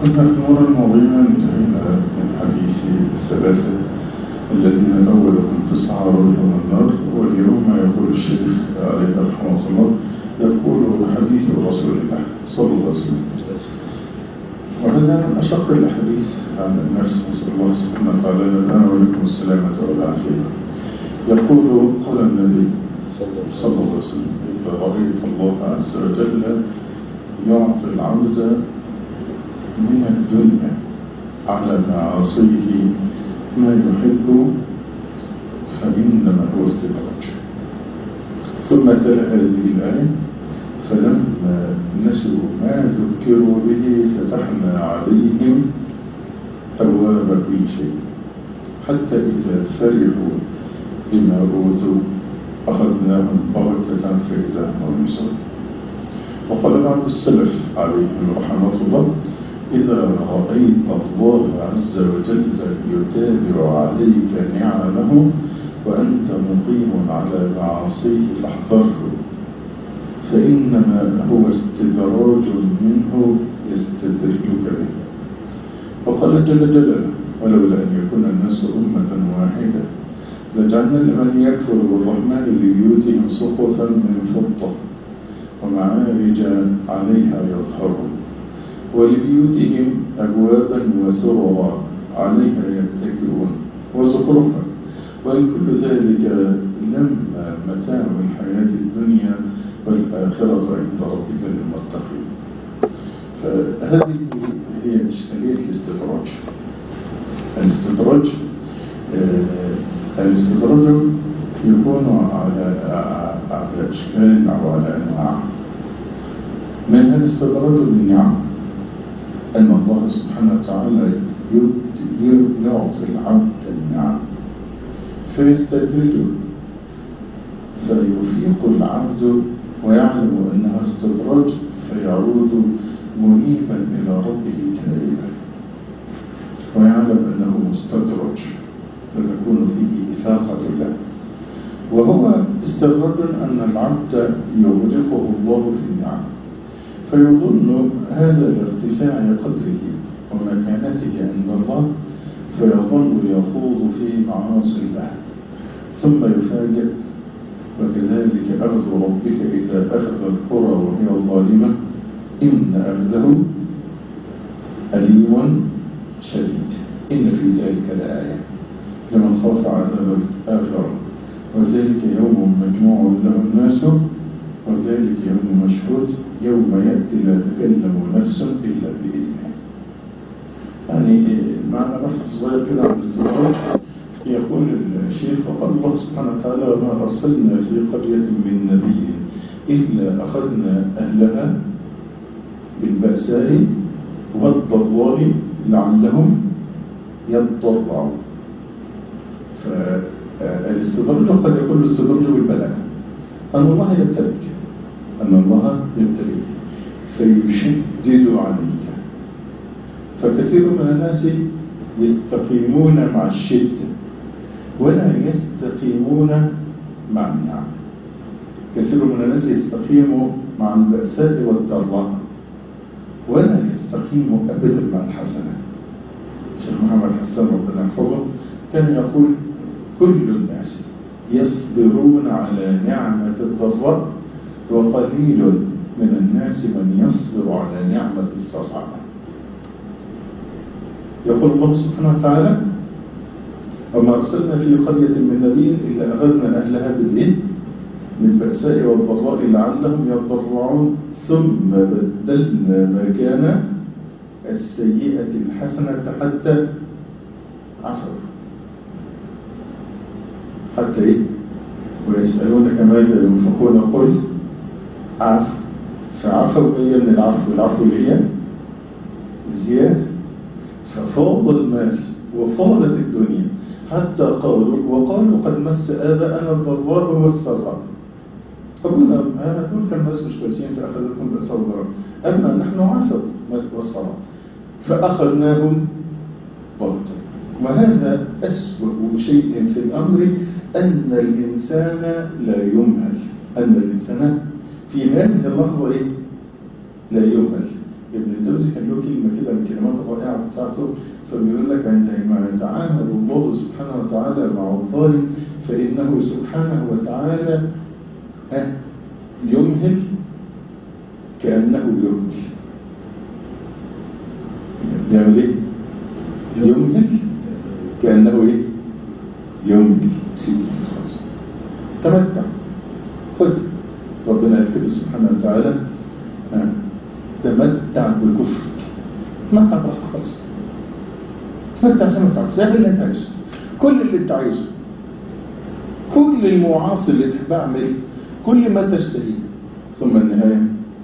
كنا في المرة الماضية انتهينا من حديث الثلاثة الذين أولهم تسعى رجل النار واليوم يقول الشيخ عليه رحمه الله يقول حديث رسول الله صلى الله عليه وسلم وهذا من أشق الأحاديث عن النفس نسأل الله سبحانه وتعالى لنا ولكم السلامة والعافية يقول قال النبي صلى الله عليه وسلم إذا رأيت الله عز وجل يعطي العبد من الدنيا على معاصيه ما يحب فإنما هو استدراج ثم تلا هذه الآية فلما نسوا ما ذكروا به فتحنا عليهم أبواب كل شيء حتى إذا فرحوا بما أوتوا أخذناهم بغتة فإذا هم مبلسون وقال بعض السلف عليهم رحمة الله إذا رأيت الله عز وجل يتابع عليك نعمه وأنت مقيم على معاصيه فاحذره فإنما هو استدراج منه يستدرجك به وقال جل جلاله ولولا أن يكون الناس أمة واحدة لجعلنا لمن يكفر بالرحمن لبيوتهم سقفا من فضة ومعارج عليها يظهرون ولبيوتهم أبوابا وسررا عليها يتكئون وزخرفا ولكل ذلك لما متاع الحياة الدنيا والآخرة عند ربك للمتقين فهذه هي إشكالية الاستدراج الاستدراج آه الاستدراج يكون على على أشكال أو على أنواع من الاستدراج بالنعم أن الله سبحانه وتعالى يعطي العبد النعم فيستدرجه فيفيق العبد ويعلم أنها استدراج فيعود منيبا إلى ربه تائبا ويعلم أنه مستدرج فتكون فيه إفاقة له وهو استدراج أن العبد يغرقه الله في النعم فيظن هذا لارتفاع قدره ومكانته عند الله فيظل يخوض في معاصي الله ثم يفاجئ وكذلك أخذ ربك إذا أخذ القرى وهي ظالمة إن أخذه أليم شديد إن في ذلك لآية لمن خاف عذاب الآخرة وذلك يوم مجموع له الناس وذلك يوم مشهود يوم يأتي لا تكلم نفس إلا بإذنه يعني معنى بحث صغير كده عن الاستدراج يقول الشيخ وقال الله سبحانه وتعالى وما أرسلنا في قرية من نبي إلا أخذنا أهلها بالبأساء والضراء لعلهم يضرعون فالاستدراج قد يكون الاستدراج بالبلاء أن الله يبتليك أن الله يبتليك فيشدد عليك فكثير من الناس يستقيمون مع الشدة ولا يستقيمون مع النعم كثير من الناس يستقيم مع البأساء والضراء ولا يستقيم أبدا مع الحسنة الشيخ محمد حسن ربنا يحفظه كان يقول كل الناس يصبرون على نعمة الضراء وقليل من الناس من يصبر على نعمة السراء يقول الله سبحانه وتعالى وما أرسلنا في قرية من نبي إلا أخذنا أهلها بالإذن بالبأساء والضراء لعلهم يضرعون ثم بدلنا مكان السيئة الحسنة حتى عفوا حتى إيه ويسألونك ماذا ينفقون قل عفو فعفوا هي من العفو العفو اللي هي زيادة ففاض المال وفاضت الدنيا حتى قالوا وقالوا قد مس آباءنا الضراء والسراء أبونا دول كان ناس مش كويسين فأخذتهم بأس الضراء أما نحن عفوا والسراء فأخذناهم بغتة وهذا أسوأ شيء في الأمر أن الإنسان لا يمهل أن الإنسان في هذه اللحظة إيه؟ لا يمهل ابن الجوزي كان له كلمة كده من الكلمات الرائعة بتاعته فبيقول لك عندما يتعامل الله سبحانه وتعالى مع الظالم فإنه سبحانه وتعالى ها يمهل كأنه يمهل يعمل ايه؟ يمهل كأنه ايه؟ يمهل سيدي خلاص تمتع خد ربنا يكتب سبحانه وتعالى ها تمتع بالكفر تمتع براحتك خالص تمتع زي ما انت عايز اللي انت عايزه كل اللي انت عايزه كل المعاصي اللي تحب اعمل كل ما تشتهيه ثم النهايه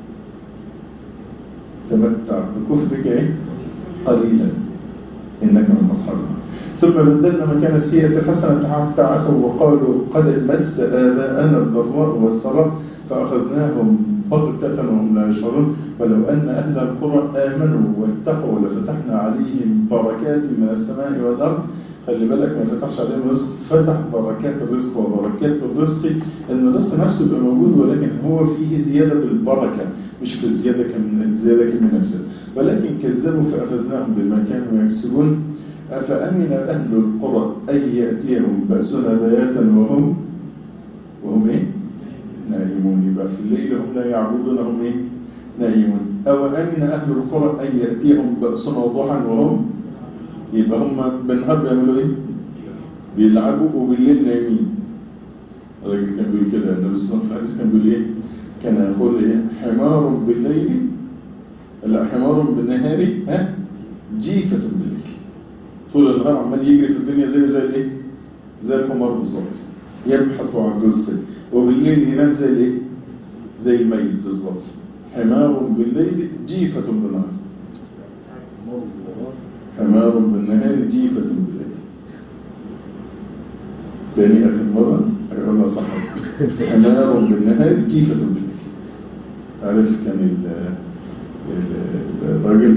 تمتع بكفرك ايه قليلا انك من اصحاب ثم بدلنا مكان السيئة الحسنة حتى عفوا وقالوا قد مس آباءنا الضراء والسراء فأخذناهم بغتة وهم لا يشعرون ولو أن أهل القرى آمنوا واتقوا لفتحنا عليهم بركات من السماء والأرض خلي بالك ما فتحش عليهم رزق فتح بركات الرزق وبركات الرزق ان الرزق نفسه يبقى موجود ولكن هو فيه زيادة بالبركة مش في الزيادة كم زيادة كم نفسه ولكن كذبوا فأخذناهم بما كانوا يكسبون أفأمن أهل القرى أن يأتيهم بأسنا بياتا وهم وهم إيه؟ نائمون يبقى في الليل هم لا يعبدون هم إيه؟ نائمون أو أمن أهل القرى أن يأتيهم بأسنا ضحى وهم يبقى هم بالنهار بيعملوا إيه؟ بيلعبوا وبالليل نايمين الراجل كان بيقول كده النبي صلى الله عليه وسلم كان بيقول إيه؟ كان يقول إيه؟ حمار بالليل لا حمار بالنهار ها؟ جيفة بالليل طول النهار عمال يجري في الدنيا زي زي الايه زي الحمار بالظبط يبحث عن رزقه وبالليل ينام زي الايه زي الميت بالظبط حمار بالليل جيفة بالنهار حمار بالنهار جيفة بالليل تاني آخر مرة هيقولها صح حمار بالنهار جيفة بالليل تعرف كان الراجل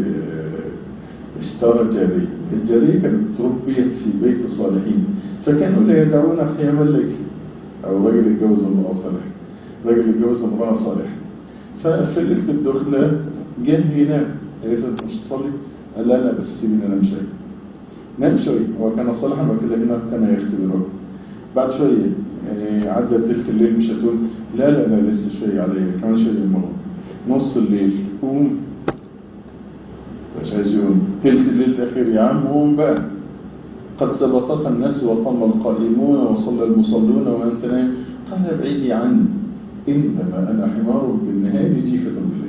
اشترى جارية الجارية كانت تربيت في بيت الصالحين فكانوا لا يدعون خيام الليل أو رجل اتجوز امرأة صالحة رجل اتجوز امرأة صالحة ففي ليلة الدخلة جه ينام قالت له انت مش تصلي؟ قال لا لا بس سيبني انام شوية نام شوية هو كان صالحا وكده هنا كان يختبره بعد شوية يعني عدى تلك الليل مش هتقول لا لا لا لسه شوية عليا كمان شوية المرة نص الليل قوم مش عايز يقوم تلت الليل الأخير يا عم قوم بقى قد سبقك الناس وقام القائمون وصلى المصلون وأنت نايم قال ابعدي عني إنما أنا حمار بالنهار جيفة بالليل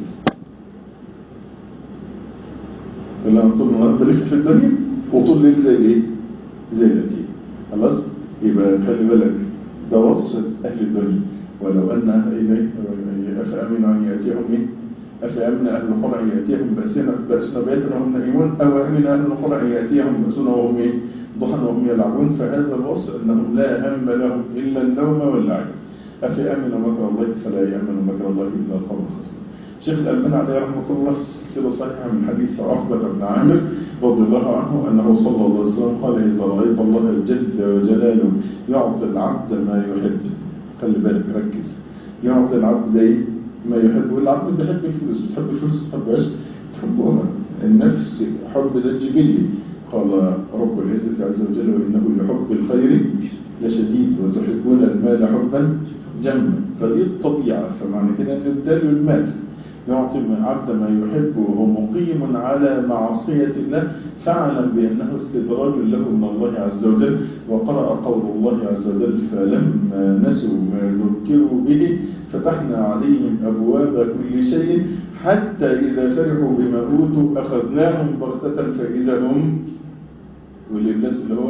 قال أنا طول النهار بلف في الدنيا وطول الليل زي إيه؟ زي الأتيم خلاص؟ يبقى خلي بالك ده وصف أهل الدنيا ولو أن إليه أفأمن أن يأتيهم إيه؟ أفأمن أهل القرى أن يأتيهم بأسنا بأسنا بيتا وهم نائمون أو أمن أهل القرى أن يأتيهم بأسنا وهم إيه؟ ضحى وهم يلعبون فهذا الوصف أنهم لا هم لهم إلا النوم واللعب أفأمن مكر الله فلا يأمن مكر الله إلا القوم الخاسرون شيخ الألباني عليه رحمة الله سلسلة صحيحة من حديث عقبة بن عامر رضي الله عنه أنه صلى الله عليه وسلم قال إذا رأيت الله جل وجلاله يعطي العبد ما يحب خلي بالك ركز يعطي العبد إيه؟ ما يحب والعبد بيحب الفلوس بتحب الفلوس ما تحبهاش تحبها النفس حب ده الجبلي قال رب العزة عز وجل وإنه لحب الخير لشديد وتحبون المال حبا جما فدي الطبيعة فمعنى كده أن يبدل المال يعطي من عبد ما يحب وهو مقيم على معصية الله فاعلم بأنه استدراج له من الله عز وجل وقرأ قول الله عز وجل فلما نسوا ما ذكروا به فتحنا عليهم أبواب كل شيء حتى إذا فرحوا بما أوتوا أخذناهم بغتة فإذا هم والإبلاس اللي هو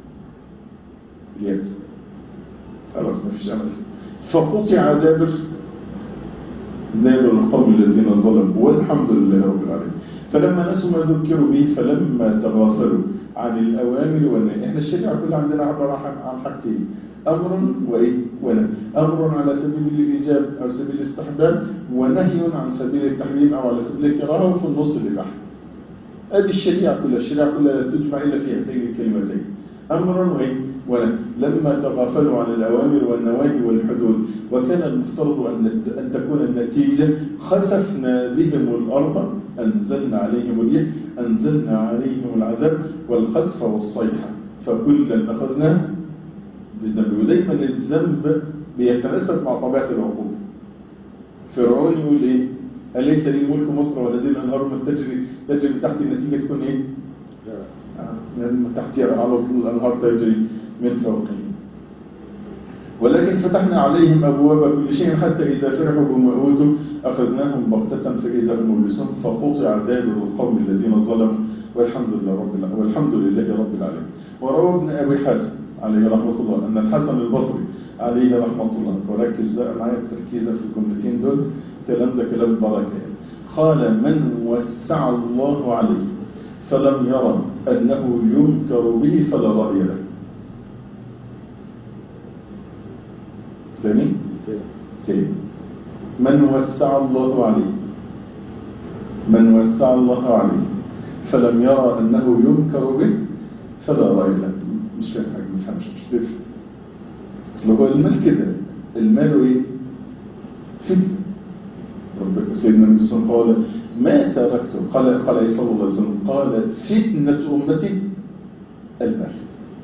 اليأس خلاص ما فيش أمل فقطع دابر دابر القوم الذين ظلموا والحمد لله رب العالمين فلما نسوا ما ذكروا به فلما تغافلوا عن الأوامر والنهي احنا الشريعة كلها عندنا عبارة عن حاجتين أمر وإيه ونهي أمر على سبيل الإيجاب أو سبيل الاستحباب ونهي عن سبيل التحريم أو على سبيل الكراهة وفي النص اللي تحت ادي الشريعة كلها الشريعة كلها لا تجمع إلا في هاتين الكلمتين أمر وإيه ولا لما تغافلوا عن الأوامر والنواهي والحدود وكان المفترض أن أن تكون النتيجة خسفنا بهم الأرض أنزلنا عليهم الريح أنزلنا عليهم العذاب والخسف والصيحة فكلا أخذناه بذنبه ودايما الذنب بيتناسب مع طبيعة العقوبة فرعون يقول ايه أليس لي ملك مصر وهذه الأنهار من تجري تجري من تحت النتيجة تكون ايه من تحتها على طول الأنهار تجري من فوقهم ولكن فتحنا عليهم أبواب كل شيء حتى إذا فرحوا بما أوتوا أخذناهم بغتة فإذا هم مبلسون فقطع دابر القوم الذين ظلموا والحمد لله رب العالمين والحمد لله رب العالمين وروى ابن أبي حاتم عليه رحمة الله أن الحسن البصري عليه رحمة الله وركز بقى معايا التركيزة في الجملتين دول كلام ده كلام بركة قال من وسع الله عليه فلم يرى أنه ينكر به فلا رأي له تاني تاني من وسع الله عليه من وسع الله عليه فلم يرى أنه ينكر به فلا رأي له مش فاهم حاجة ما تفهمش مش تفهم اصل هو المال كده المال ايه فتنة ربك سيدنا النبي صلى الله عليه وسلم قال ما تركته قال قال صلى الله عليه وسلم قال فتنة أمتي المال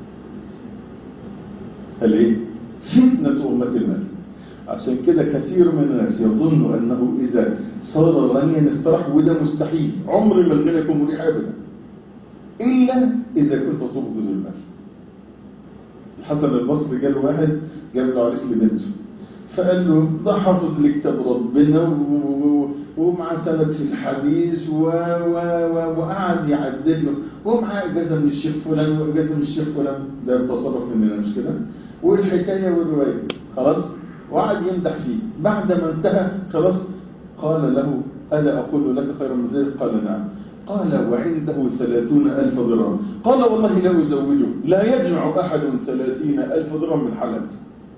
قال ايه فتنة أمتي المال عشان كده كثير من الناس يظن أنه إذا صار غنيا استراح وده مستحيل عمر ما الغنى يكون مريح أبدا إلا إذا كنت تبغض المال الحسن البصري جاب واحد جاب له عريس لبنته فقال له ده حافظ لكتاب ربنا ومعاه سند في الحديث و... و... و... وقعد يعدل له ومعاه اجازه من الشيخ فلان واجازه من الشيخ فلان ده التصرف مننا مش كده والحكايه والروايه خلاص وقعد يمدح فيه بعد ما انتهى خلاص قال له الا اقول لك خيرا من ذلك قال نعم قال وعنده ثلاثون ألف درهم قال والله لا أزوجه لا يجمع أحد ثلاثين ألف درهم من حلال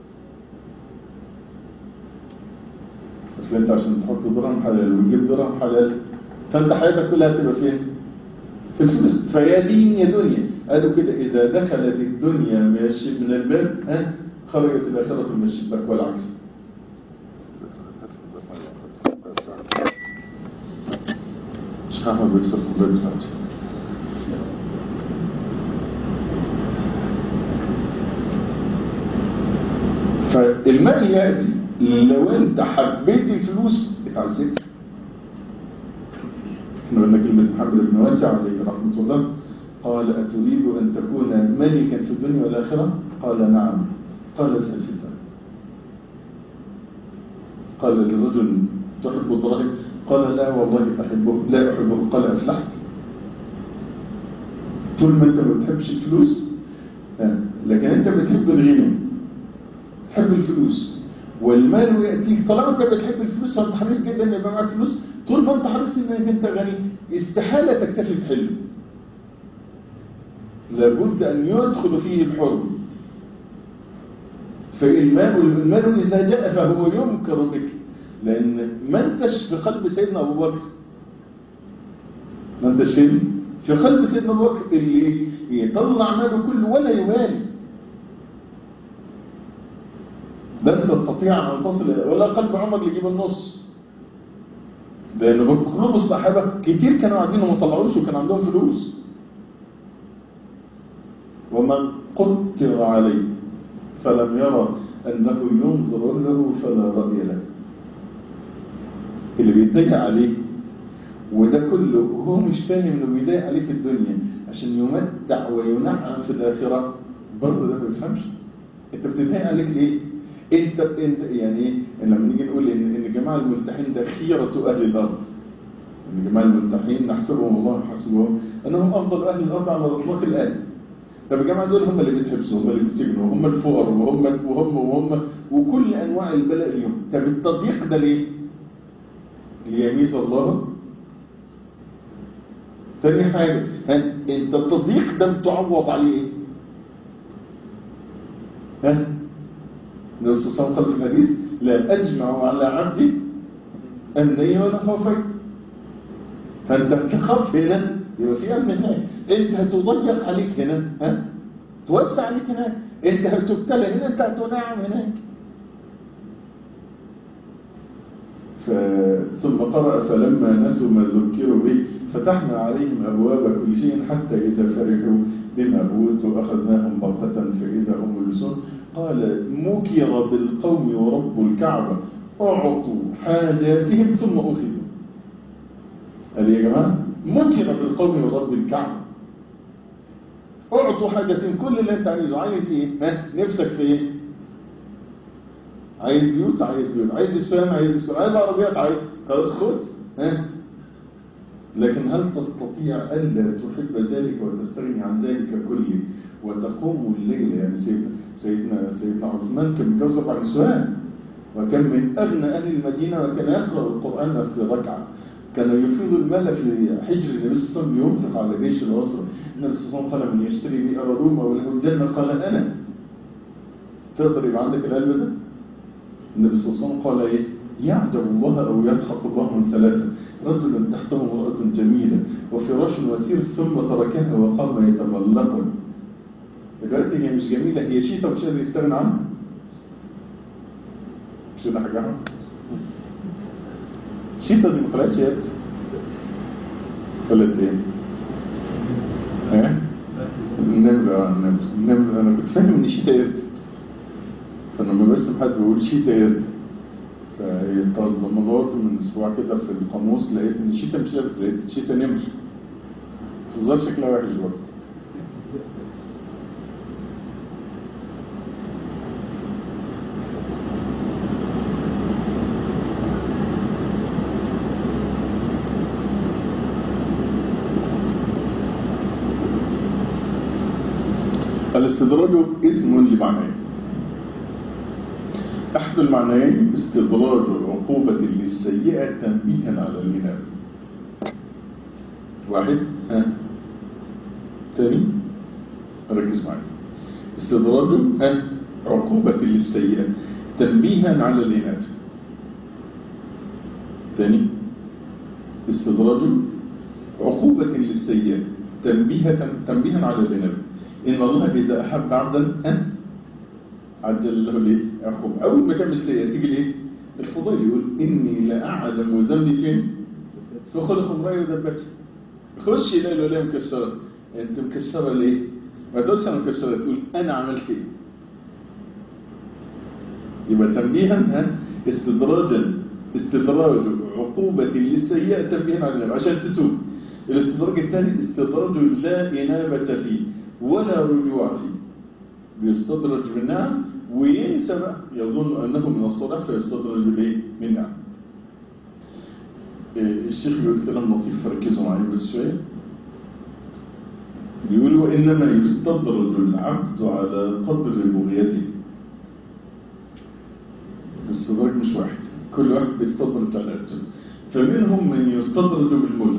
أصل أنت عشان تحط درهم حلال وتجيب درهم حلال فأنت حياتك كلها تبقى فين؟ في الفلوس فيا دين يا دنيا قالوا كده إذا دخلت الدنيا من الباب ها خرجت الآخرة من الشباك والعكس مش هعمل بيكسر الكوبايه بتاعتي فالمال ياتي لو انت حبيت الفلوس اتعذبت احنا قلنا كلمه محمد بن واسع عليه رحمه الله قال اتريد ان تكون ملكا في الدنيا والاخره قال نعم قال سلفتا قال لرجل تحب الدراهم قال لا والله أحبه لا أحبه قال أفلحت طول ما أنت ما بتحبش الفلوس لكن أنت بتحب الغنى تحب الفلوس والمال يأتيك طالما أنت بتحب الفلوس فأنت حريص جدا أن يبقى معاك فلوس طول ما أنت حريص أنك أنت غني استحالة تكتفي بحلم لابد أن يدخل فيه الحرم فالمال المال إذا جاء فهو ينكر بك لأن ما انتش في قلب سيدنا أبو بكر ما انتش فين في قلب سيدنا أبو بكر اللي يطلع ماله كله ولا يبالي لن تستطيع أن تصل ولا قلب عمر اللي يجيب النص لأن قلوب الصحابة كتير كانوا قاعدين وما طلعوش وكان عندهم فلوس ومن قدر عليه فلم يرى أنه ينظر له فلا رأي له اللي بيتضايق عليه وده كله وهو مش فاهم انه بيضايق عليه في الدنيا عشان يمتع وينعم في الاخره برضه ده ما بيفهمش انت بتضايق عليك ليه؟ انت انت يعني ايه لما نيجي نقول ان ان جماعه الملتحين ده خيره اهل الارض ان جماعه الملتحين نحسبهم الله حسبهم انهم افضل اهل الارض على الاطلاق الان طب الجماعه دول هم اللي بيتحبسوا هم اللي بيتسجنوا هم الفقراء وهم وهم وهم وكل انواع البلاء اليوم طب التضييق ده ليه؟ ليميز الله تاني حاجة ها انت التضييق ده بتعوض عليه ايه ها نص قال في الحديث لا اجمع على عبدي النية ولا خوفي فانت تخاف هنا يبقى في امن هناك انت هتضيق عليك هنا ها توسع عليك هناك انت هتبتلى هنا انت هتنعم هناك ف- ثم قرأ فلما نسوا ما ذكروا به فتحنا عليهم أبواب كل شيء حتى إذا فرحوا بما أوتوا أخذناهم بغتة فإذا هم مبلسون قال مكر بالقوم ورب الكعبة أعطوا حاجاتهم ثم أخذوا قال يا جماعة مكر بالقوم ورب الكعبة أعطوا حاجاتهم كل اللي أنت عايزه عايز إيه؟ ها؟ نفسك في إيه؟ عايز بيوت عايز بيوت عايز نسوان عايز نسوان عايز عربيات عايز خلاص خد ها لكن هل تستطيع ألا تحب ذلك وتستغني عن ذلك كله وتقوم الليل يعني سيدنا سيدنا سيدنا عثمان كان متجوز عن نسوان وكان من أغنى أهل المدينة وكان يقرأ القرآن في ركعة كان يفيض المال في حجر النبي صلى الله عليه وسلم ينفق على جيش الأسرة النبي صلى الله عليه وسلم قال من يشتري بي أبرومة وله الجنة قال أنا تقدر يبقى عندك القلب ده النبي صلى الله عليه وسلم قال ايه يعجب الله او يضحك الله من ثلاثه رجل تحته امراه جميله وفراش وثير ثم تركها وقام يتملق دلوقتي هي مش جميله هي شيطه مش قادر يستغنى عنها مش كده حاجه أحمد؟ شيطه دي ما طلعتش يد طلعت ايه؟ ايه؟ النمل اه النمل النمل انا كنت فاهم ان شيطه يد فلما بسمع حد بيقول شيتا يد فلما دورت من اسبوع كده في القاموس لقيت ان شيتا مش يد لقيت شيتا نمر تظهر شكلها وحش برضه الاستدراج اسم لمعناه أحد المعنيين استدراج عقوبة للسيئة تنبيها على الإنابة واحد ها ثاني ركز معي استدراج ها عقوبة للسيئة تنبيها على الإنابة ثاني استدراج عقوبة للسيئة تنبيها تنبيها على الإنابة إن الله إذا أحب عبدا ها عجل له ليه عقوبة أول ما تعمل سيئة تيجي ليه الفضيل يقول إني لأعلم ذنبي فين في خلق امرأة ودبته خش يلاقي الولاية مكسرة أنت مكسرة ليه ما تقولش أنا مكسرة تقول أنا عملت إيه يبقى تنبيها ها استدراجا استدراج عقوبة للسيئة تنبيها على النبي عشان تتوب الاستدراج الثاني استدراج لا إنابة فيه ولا رجوع فيه بيستدرج بالنعم وينسى بقى يظن أنه من الصلاح فيستدرج بالايه؟ بالنعم إيه، الشيخ بيقول كلام لطيف فركزوا معايا بس شوية بيقول وإنما يستدرج العبد على قدر بغيته الاستدراج مش واحد كل واحد بيستدرج على قدره فمنهم من يستدرج بالملك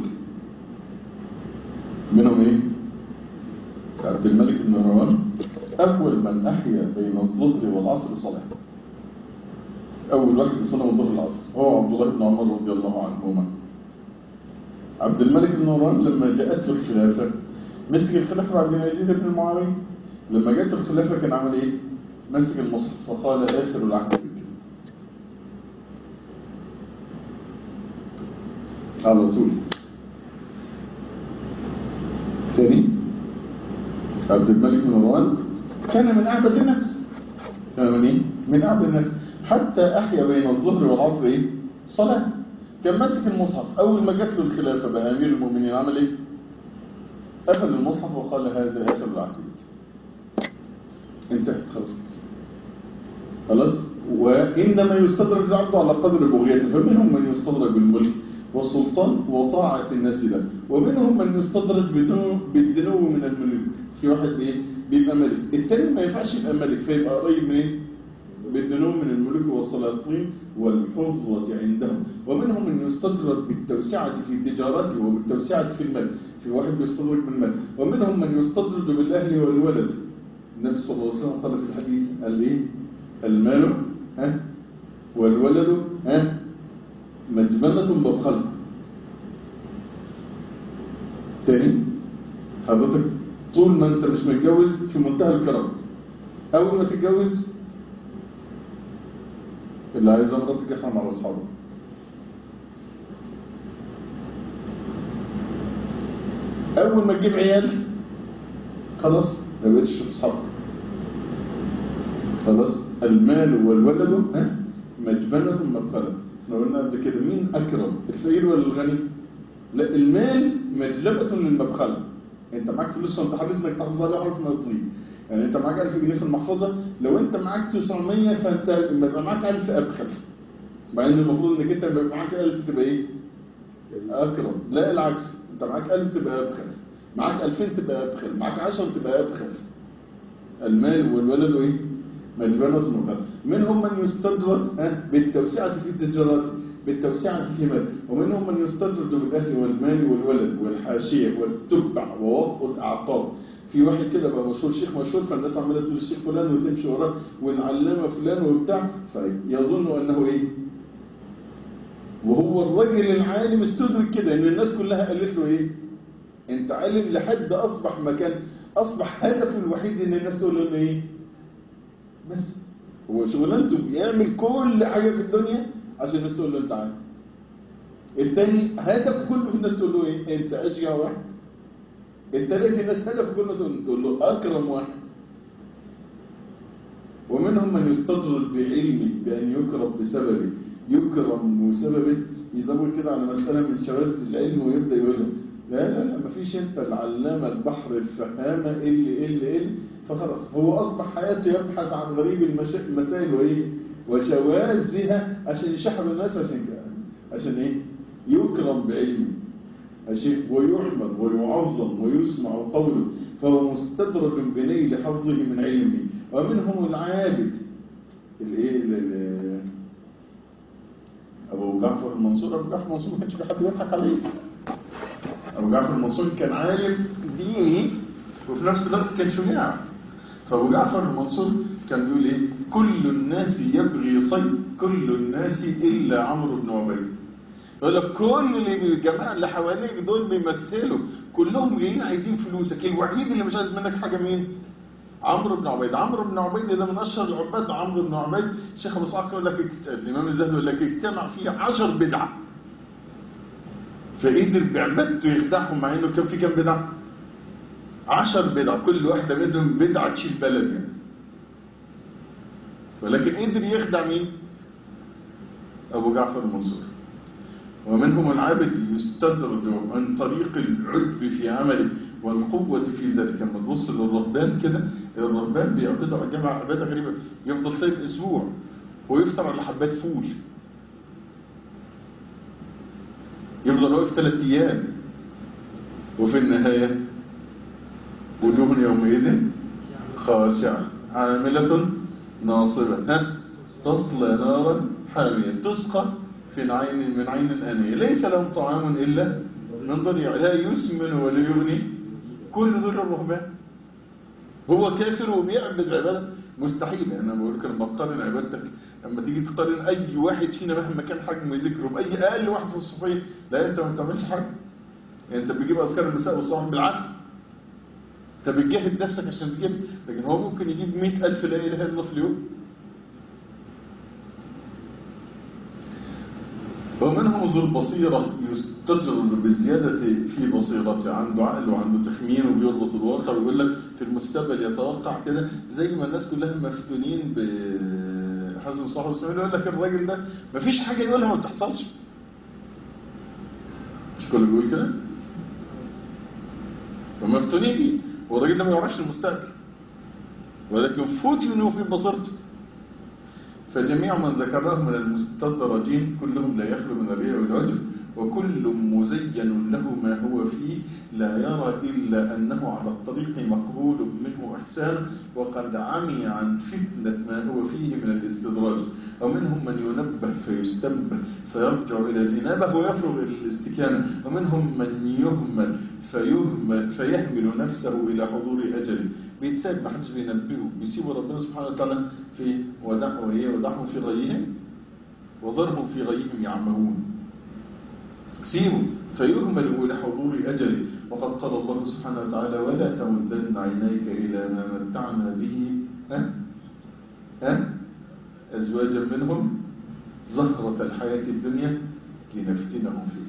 منهم ايه عبد الملك بن مروان أول من أحيا بين الظهر والعصر صلاة أول واحد يصلي الظهر والعصر هو عبد الله بن عمر رضي الله عنهما عبد الملك بن مروان لما جاءته الخلافة مسك الخلافة بعد يزيد بن معاوية لما جاءت الخلافة كان عمل إيه؟ مسك المصحف فقال آخر العهد بك على طول تاني عبد الملك بن مروان كان من أعبد الناس كان من إيه؟ من أعبد الناس حتى أحيا بين الظهر والعصر إيه؟ صلاة كان ماسك المصحف أول ما جات له الخلافة بقى أمير المؤمنين عمل إيه؟ قفل المصحف وقال هذا آخر العهد انتهت خلاص خلاص وإنما يستدرج العبد على قدر بغيته فمنهم من يستدرج بالملك والسلطان وطاعة الناس له ومنهم من يستدرج بدنو بالدنو من الملك في واحد ايه بيبقى ملك التاني ما ينفعش يبقى ملك فيبقى قريب من ايه بالدنو من الملوك والسلاطين والحظوة عندهم ومنهم من يستدرج بالتوسعة في تجارته وبالتوسعة في المال في واحد بيستدرج بالمال ومنهم من يستدرج بالأهل والولد النبي صلى الله عليه وسلم قال في الحديث قال ايه المال ها والولد ها مجبنة بطخل تاني حضرتك طول ما انت مش متجوز في منتهى الكرم اول ما تتجوز اللي عايزه مراتك يخرم على اصحابه اول ما تجيب عيال خلاص ما بقتش اصحابك خلاص المال والولد ها مجبنة مدخلة احنا قلنا قبل كده مين اكرم الفقير ولا الغني لا المال مجلبة للمدخلة انت معاك فلوس وانت حريص انك تحافظ عليها حرص ما تضيع يعني انت معاك 1000 جنيه في المحفظة لو انت معاك 900 فانت لما يبقى معاك 1000 ابخل مع ان المفروض انك انت يبقى معاك 1000 تبقى ايه اكرم لا العكس انت معاك 1000 تبقى ابخل معاك 2000 تبقى ابخل معاك 10 تبقى ابخل المال والولد ايه مجبنة مقدر منهم من يستدرج ها، بالتوسعة في تجارته بالتوسعة في مال ومنهم من يستدرج بالأهل والمال والولد والحاشية والتبع ووقف الأعقاب في واحد كده بقى مشهور شيخ مشهور فالناس عماله تقول الشيخ فلان وتمشي وراه والعلامة فلان وبتاع فيظن أنه إيه وهو الرجل العالم استدرك كده ان الناس كلها قالت له ايه انت عالم لحد اصبح مكان اصبح هدفه الوحيد ان الناس تقول له ايه بس هو شغلانته بيعمل كل حاجه في الدنيا عشان الناس تقول له انت عالم التاني هدف كله في الناس تقول له ايه انت اشجع واحد التالت الناس هدف كله تقول- تقول له اكرم واحد ومنهم من يستدرج بعلمه بأن يكرم بسببه يكرم بسببه يدور كده على مسألة من شواذ العلم ويبدأ يقول له لا لا لا مفيش انت العلامة البحر الفهامة اللي اللي اللي فخلاص هو أصبح حياته يبحث عن غريب المشا- المسائل وإيه وشواذها عشان يشحب الناس عشان كده عشان إيه يكرم بعلمه ماشي ويحمد ويعظم ويسمع قوله فهو مستدرج بنيل حفظه من علمه ومنهم العابد الايه ال- ال- ابو جعفر المنصور ابو جعفر المنصور ما كانش في حد يضحك عليه ابو جعفر المنصور كان عالم ديني وفي نفس الوقت كان شجاع فابو جعفر المنصور كان بيقول ايه كل الناس يبغي صيد كل الناس الا عمرو بن عبيد يقول لك كل اللي الجماعه اللي حواليك دول بيمثلوا كلهم جايين عايزين فلوسك الوحيد اللي مش عايز منك حاجه مين عمرو بن عبيد عمرو بن عبيد ده من اشهر العباد عمرو بن عبيد شيخ ابو اسحاق يقول لك اكت- الامام الذهبي يقول لك اجتمع فيه 10 بدع فقدر بعبادته يخدعهم مع انه كان في كام بدعه 10 بدع كل واحده منهم بدعه تشيل بلد يعني ولكن قدر يخدع مين ابو جعفر المنصور ومنهم العابد يستدرج عن طريق العجب في عمله والقوة في ذلك لما تبص للرهبان كده الرهبان بيعبدوا على الجامعة عبادة غريبة يفضل سايب أسبوع ويفطر على حبات فول يفضل واقف ثلاث أيام وفي النهاية وجوه يومئذ خاشعة عاملة ناصبة ها تصلى نارا حامية تسقى في عين من عين آنية ليس لهم طعام إلا من ضريع لا يسمن ولا يغني كل ذل الرهبان هو كافر وبيعبد عبادة مستحيل انا بقول لك لما تقارن عبادتك لما تيجي تقارن اي واحد فينا مهما كان حجم ذكره باي اقل واحد في الصوفيه لا انت ما بتعملش حاجه يعني انت بتجيب اذكار النساء والصباح بالعافيه انت بتجاهد نفسك عشان تجيب لكن هو ممكن يجيب 100000 لا اله الا الله في اليوم ومنهم ذو البصيرة يستجر بالزيادة في بصيرته عنده عقل وعنده تخمين وبيربط الواقع ويقول لك في المستقبل يتوقع كده زي ما الناس كلها مفتونين بحزم صاحب اسماعيل يقول لك الراجل ده مفيش حاجة يقولها ما بتحصلش مش كله بيقول كده فمفتونين بيه والراجل ده ما يعرفش المستقبل ولكن فتنوا في بصيرته فجميع من ذكرناه من المستدرجين كلهم لا يخلو من الرياء والعجب وكل مزين له ما هو فيه لا يرى إلا أنه على الطريق مقبول منه إحسان وقد عمي عن فتنة ما هو فيه من الاستدراج ومنهم من ينبه فيستنبه فيرجع إلى الإنابة ويفرغ إلى الاستكانة ومنهم من يهمل فيهمل فيهمل نفسه إلى حضور أجله بيتساب ما حدش بينبهه بيسيبوا ربنا سبحانه وتعالى في ودعهم وإيه ودعهم في غيهم وذرهم في غيهم يعمهون سيبوا فيهمل إلى حضور أجله وقد قال الله سبحانه وتعالى ولا تمدن عينيك إلى ما متعنا به أه؟ ها أزواجا منهم زهرة الحياة الدنيا لنفتنهم فيه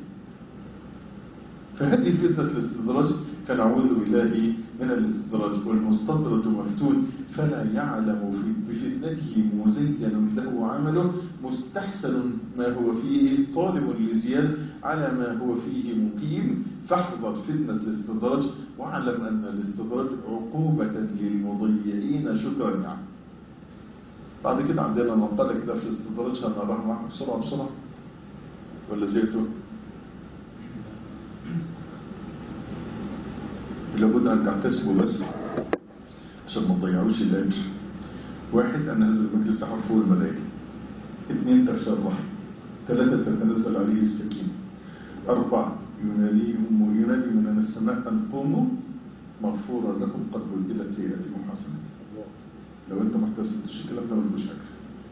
فهذه فتنة الاستدراج فنعوذ بالله من الاستدراج والمستدرج مفتون فلا يعلم في بفتنته مزين له عمله مستحسن ما هو فيه طالب لزياد على ما هو فيه مقيم فاحذر فتنة الاستدراج واعلم أن الاستدراج عقوبة للمضيعين شكرا نعم بعد كده عندنا منطقة كده في الاستدراج هنراها معكم بسرعة بسرعة ولا زيتوا لابد أن تعتسبوا بس عشان ما تضيعوش الأجر واحد أن هذا المجلس تحفه الملائكة اثنين ترسل الرحم ثلاثة تتنزل عليه السكينة أربعة يناديهم وينادي من السماء أن قوموا مغفورا لكم قد بدلت سيئاتكم حسنات لو أنت ما احتسبتش الكلام ده ملوش أجر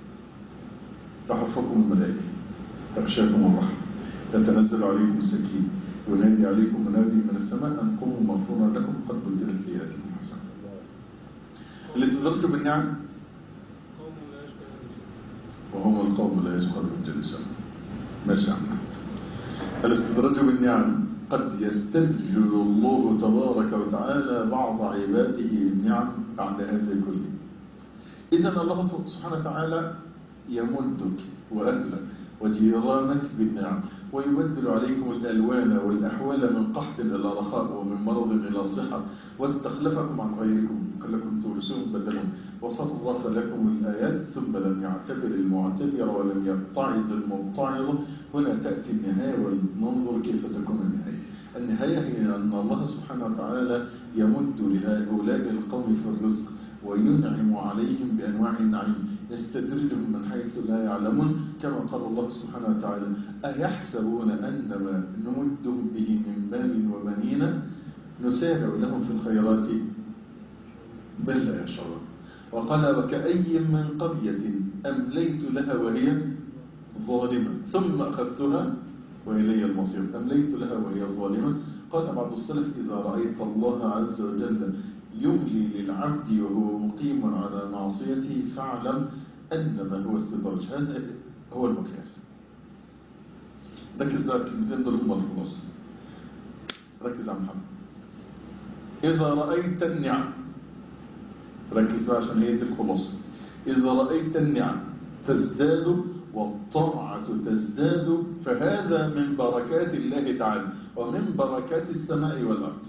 تحفكم الملائكة تغشاكم الرحمة تتنزل عليكم السكينة ينادي عليكم منادي من السماء أن قوموا مغفورا لكم قد بدلت سيئاتكم حسنات الاستدراج بالنعم قوم لا يشكرون وهم القوم لا يشقون جلسهم ماشي يا عم أحمد. الاستدراج بالنعم قد يستدرج الله تبارك وتعالى بعض عباده بالنعم بعد هذا كله إذا الله سبحانه وتعالى يمدك وأهلك وجيرانك بالنعم ويبدل عليكم الألوان والأحوال من قحط إلى رخاء ومن مرض إلى صحة واستخلفكم عن غيركم كلكم تورثون بدلهم وصرف لكم الآيات ثم لم يعتبر المعتبر ولم يتعظ المتعظ هنا تأتي النهاية وننظر كيف تكون النهاية النهاية هي أن الله سبحانه وتعالى يمد لهؤلاء القوم في الرزق وينعم عليهم بأنواع النعيم يستدرجهم من حيث لا يعلمون كما قال الله سبحانه وتعالى أيحسبون أنما نمدهم به من مال وبنين نسارع لهم في الخيرات بل لا يشعرون وقال وكأي من قرية أمليت لها وهي ظالمة ثم أخذتها وإلي المصير أمليت لها وهي ظالمة قال بعض السلف إذا رأيت الله عز وجل يملي للعبد وهو مقيم على معصيته فاعلم أنما هو استدراج هذا هو المقياس ركز بقى الكلمتين دول هم الخلاصة ركز يا محمد إذا رأيت النعم ركز بقى عشان هي دي الخلاصة إذا رأيت النعم تزداد والطاعة تزداد فهذا من بركات الله تعالى ومن بركات السماء والأرض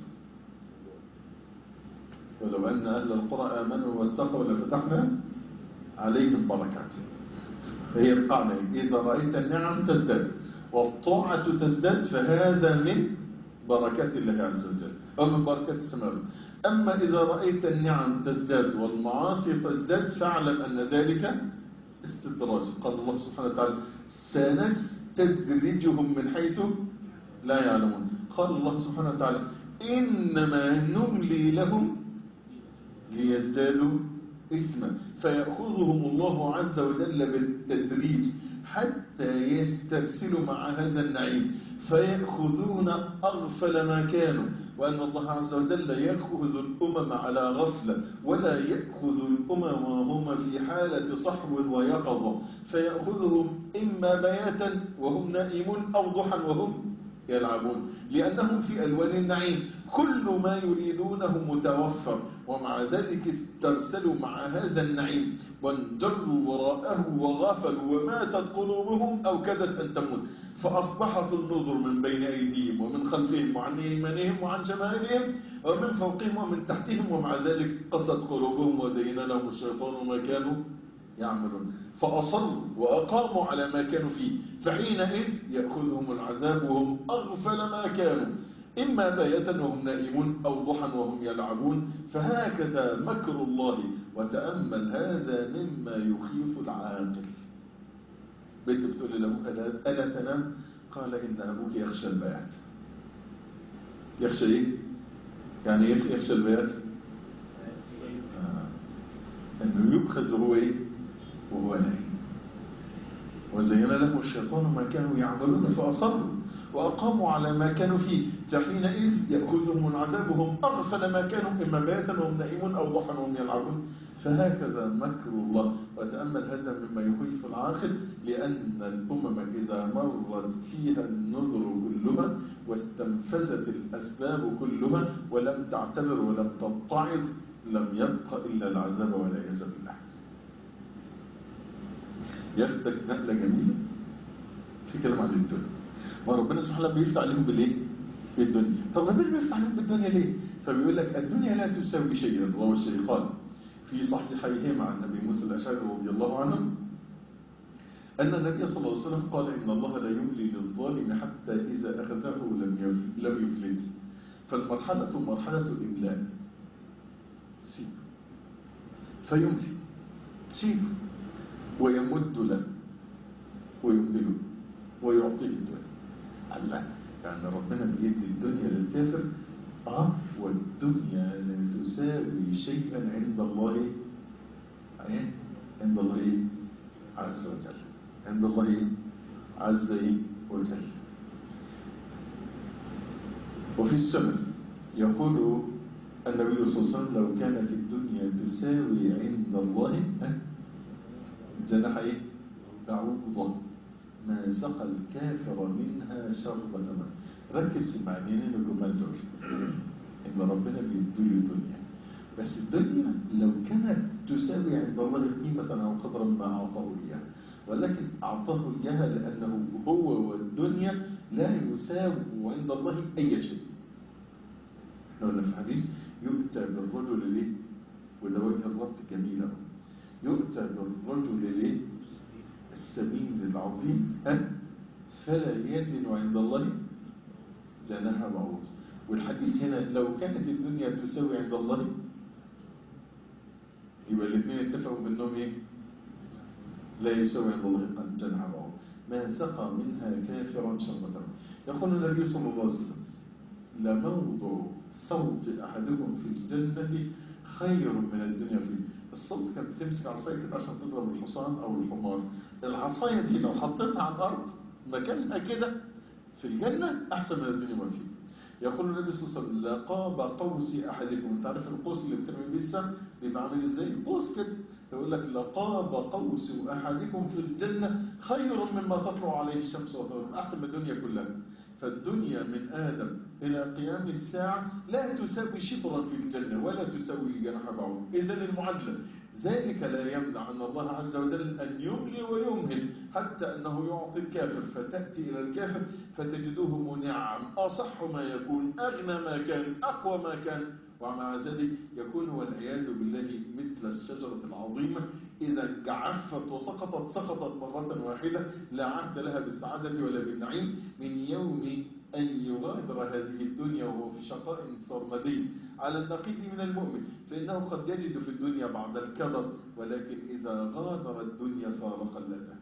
ولو أن أهل القرى آمنوا واتقوا لفتحنا عليهم بركات هي القاعدة إذا رأيت النعم تزداد والطاعة تزداد فهذا من بركات الله عز وجل أو من بركات السماء أما إذا رأيت النعم تزداد والمعاصي تزداد فاعلم أن ذلك استدراج قال الله سبحانه وتعالى سنستدرجهم من حيث لا يعلمون قال الله سبحانه وتعالى إنما نملي لهم ليزدادوا إثما فيأخذهم الله عز وجل بالتدريج حتى يسترسلوا مع هذا النعيم فيأخذون أغفل ما كانوا وأن الله عز وجل يأخذ الأمم على غفلة ولا يأخذ الأمم وهم في حالة صحو ويقظة فيأخذهم إما بياتا وهم نائمون أو ضحى وهم يلعبون لأنهم في ألوان النعيم كل ما يريدونه متوفر ومع ذلك استرسلوا مع هذا النعيم وانجروا وراءه وغافلوا وماتت قلوبهم أو كدت أن تموت فأصبحت النظر من بين أيديهم ومن خلفهم وعن يمانهم وعن شمالهم ومن فوقهم ومن تحتهم ومع ذلك قست قلوبهم وزين لهم الشيطان ما كانوا يعملون فأصروا وأقاموا على ما كانوا فيه فحينئذ يأخذهم العذاب وهم أغفل ما كانوا إما بيتا وهم نائمون أو ضحى وهم يلعبون فهكذا مكر الله وتأمل هذا مما يخيف العاقل بنت بتقول لأبوك ألا تنام قال إن أبوك يخشى البيات يخشى إيه؟ يعني إيه يخشى البيات؟ آه. أنه يبخذ هو إيه؟ وهو نايم وزين لهم الشيطان ما كانوا يعملون فأصروا وأقاموا على ما كانوا فيه فحينئذ يأخذهم العذاب وهم أغفل ما كانوا إما بيتا وهم نائمون أو ضحى وهم يلعبون فهكذا مكر الله وتأمل هذا مما يخيف العاقل لأن الأمم إذا مرت فيها النذر كلها واستنفذت الأسباب كلها ولم تعتبر ولم تتعظ لم يبق إلا العذاب والعياذ بالله ياخدك نقلة جميلة في كلام عن الدنيا وربنا سبحانه وتعالى بيفتح عليهم بالايه؟ بالدنيا طب ربنا بيفتح عليهم بالدنيا ليه؟ فبيقول لك الدنيا لا تساوي شيئا رواه الشيخان في صحيحيهما عن ابي موسى الاشعري رضي الله عنه أن النبي صلى الله عليه وسلم قال إن الله لا يملي للظالم حتى إذا أخذه لم يف- لم يفلت فالمرحلة مرحلة إملاء سيب فيملي سيب ويمد له ويمهله ويعطيه الدنيا الله يعني ربنا بيدي الدنيا للكافر اه والدنيا لا تساوي شيئا عند الله إيه؟ عند الله إيه؟ عز وجل عند الله إيه؟ عز إيه؟ وجل وفي السنة يقول النبي صلى الله عليه وسلم لو كانت الدنيا تساوي عند الله ها؟ جناح ايه بعوضة ما سقى الكافر منها شربة ماء ركز في المعنيين الجمال دول ان ربنا بيديله الدنيا بس الدنيا لو كانت تساوي عند الله قيمة او قدرا ما اعطاه اياها ولكن اعطاه اياها لانه هو والدنيا لا يساوي عند الله اي شيء احنا قلنا في الحديث يؤتى بالرجل ليه وده وجه الربط جميل أوي. يؤتى بالرجل ليه السمين العظيم أه؟ فلا يزن عند الله جناح بعوض والحديث هنا لو كانت الدنيا تساوي عند الله يبقى الاثنين اتفقوا منهم ايه لا يساوي عند الله قد جناح بعوض ما سقى منها كافرا شربة يقول النبي صلى الله عليه وسلم لموضع صوت أحدكم في الجنة خير من الدنيا فيه الصوت كانت بتمسك عصاية كده عشان تضرب الحصان أو الحمار العصاية دي لو حطيتها على الأرض مكانها كده في الجنة أحسن من الدنيا ما فيه يقول النبي صلى الله عليه وسلم لقاب قوس أحدكم انت عارف القوس اللي بترمي بيه السهم بيبقى عامل ازاي قوس كده يقول لك لقاب قوس أحدكم في الجنة خير مما تطلع عليه الشمس وتغرب أحسن من الدنيا كلها فالدنيا من آدم إلى قيام الساعة لا تساوي شبرا في الجنة ولا تساوي جناح بعوض إذا المعادلة ذلك لا يمنع أن الله عز وجل أن يملي ويمهل حتى أنه يعطي الكافر فتأتي إلى الكافر فتجدوه منعم أصح ما يكون أغنى ما كان أقوى ما كان ومع ذلك يكون والعياذ بالله مثل الشجرة العظيمة إذا جعفت وسقطت سقطت مرة واحدة لا عهد لها بالسعادة ولا بالنعيم من يوم أن يغادر هذه الدنيا وهو في شقاء سرمدي على النقيض من المؤمن فإنه قد يجد في الدنيا بعد الكدر ولكن إذا غادر الدنيا فارق اللذة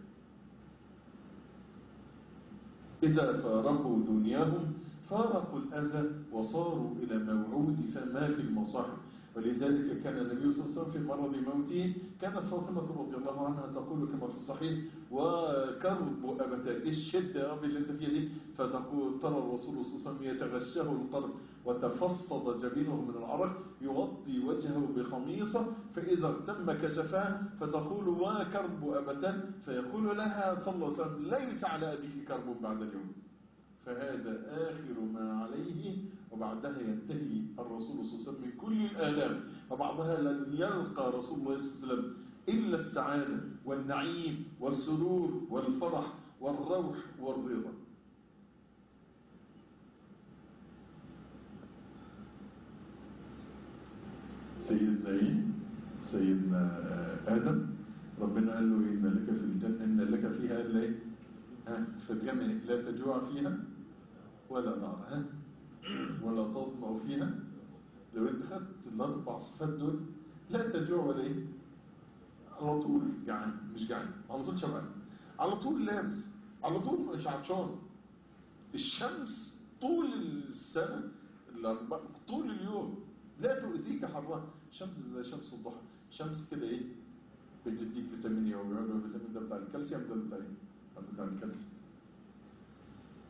إذا فارقوا دنياهم فارقوا الأذى وصاروا إلى موعود فما في المصاحف ولذلك كان النبي صلى الله عليه وسلم في مرض موته كانت فاطمة رضي الله عنها تقول كما في الصحيح وكرب أبتا الشدة يا أبي اللي انت فيها دي فتقول ترى الرسول صلى الله عليه وسلم يتغشاه القرب وتفصد جبينه من العرق يغطي وجهه بخميصة فإذا اغتم كشفاه فتقول وكرب أبتا فيقول لها صلى الله عليه وسلم ليس على أبيك كرب بعد اليوم فهذا آخر ما عليه وبعدها ينتهي الرسول صلى الله عليه وسلم من كل الآلام وبعدها لن يلقى رسول الله صلى الله عليه وسلم إلا السعادة والنعيم والسرور والفرح والروح والرضا سيدنا إيه؟ سيدنا آدم ربنا قال له إن لك في الجنة إن لك فيها إلا إيه؟ ها في الجنة لا تجوع فيها ولا نار ها ولا تظمأ فيها لو انت خدت الاربع صفات دول لا تجوع ولا ايه على طول جعان مش جعان على طول شبعان على طول لابس على طول مش عطشان الشمس طول السنة الأربع- طول اليوم لا تؤذيك حرها شمس زي شمس الضحى شمس كده ايه بتديك فيتامين ايه وبيقولوا الفيتامين ده بتاع الكالسيوم ده بتاع ايه ده بتاع الكالسيوم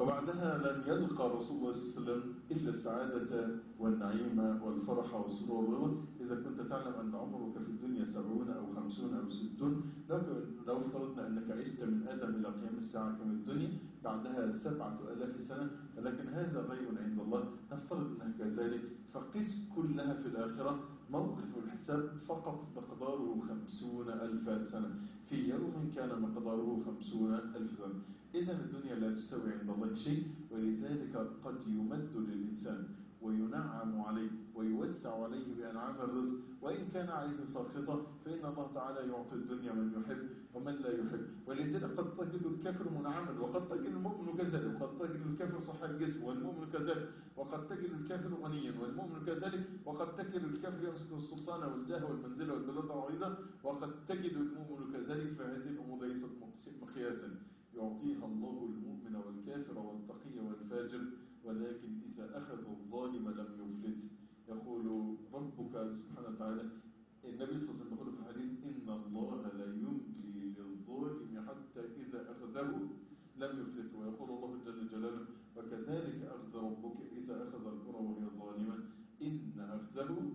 وبعدها لن يلقى رسول الله صلى الله عليه وسلم إلا السعادة والنعيم والفرح والسرور والرضا إذا كنت تعلم أن عمرك في الدنيا سبعون أو خمسون أو ستون لو لو افترضنا أنك عشت من آدم إلى قيام الساعة كم الدنيا بعدها سبعة ألاف سنة ولكن هذا غيب عند الله نفترض أنها كذلك فقس كلها في الآخرة موقف الحساب فقط مقداره خمسون ألف سنة في يوم كان مقداره خمسون ألف سنة إذا الدنيا لا تساوي عند الله شيء ولذلك قد يمد للإنسان وينعم عليه ويوسع عليه بأنعام الرزق وإن كان عليه ساخطة فإن الله تعالى يعطي الدنيا من يحب ومن لا يحب ولذلك قد تجد الكافر منعما وقد تجد المؤمن كذلك وقد تجد الكافر صحيح الجسم والمؤمن كذلك وقد تجد الكافر غنيا والمؤمن كذلك وقد تجد الكافر يمسك السلطان والجاه والمنزلة والبلاد العريضة وقد تجد المؤمن كذلك فهذه الأمور ليست مقياسا يعطيها الله المؤمن والكافر والتقي والفاجر ولكن إذا أخذ الظالم لم يفلت يقول ربك سبحانه وتعالى النبي صلى الله عليه وسلم يقول في الحديث إن الله لا يملي للظالم حتى إذا أخذه لم يفلت ويقول الله جل جلاله وكذلك أخذ ربك إذا أخذ القرى وهي ظالمة إن أخذه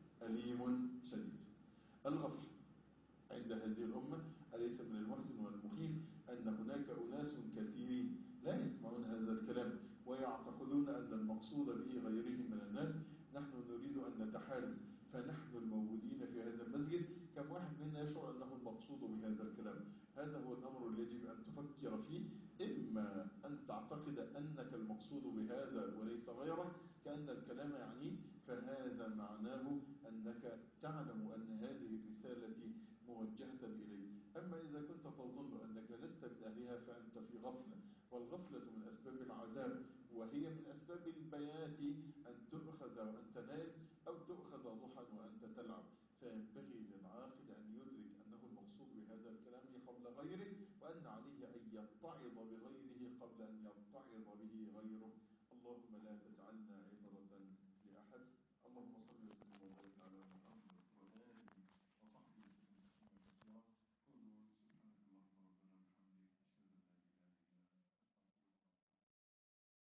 أليم شديد الغفل عند هذه الأمة أليس من المحزن والمخيف أن هناك أناس كثيرين لا يسمعون هذا الكلام ويعتقدون أن المقصود به غيرهم من الناس نحن نريد أن نتحالف فنحن الموجودين في هذا المسجد كم واحد منا يشعر أنه المقصود بهذا الكلام هذا هو الأمر الذي يجب أن تفكر فيه إما أن تعتقد أنك المقصود بهذا وليس غيرك كأن الكلام يعني فهذا معناه أنك تعلم أن هذه الرسالة موجهة إليك أما إذا كنت تظن أنك لست من أهلها فأنت في غفلة والغفلة من أسباب العذاب وهي من أسباب البيات أن تؤخذ وأن تنام أو تؤخذ ضحى وأنت تلعب فينبغي للعاقل أن يدرك أنه المقصود بهذا الكلام قبل غيره وأن عليه أن يتعظ بغيره قبل أن يتعظ به غيره اللهم لا تجعلنا عبرة لأحد اللهم صل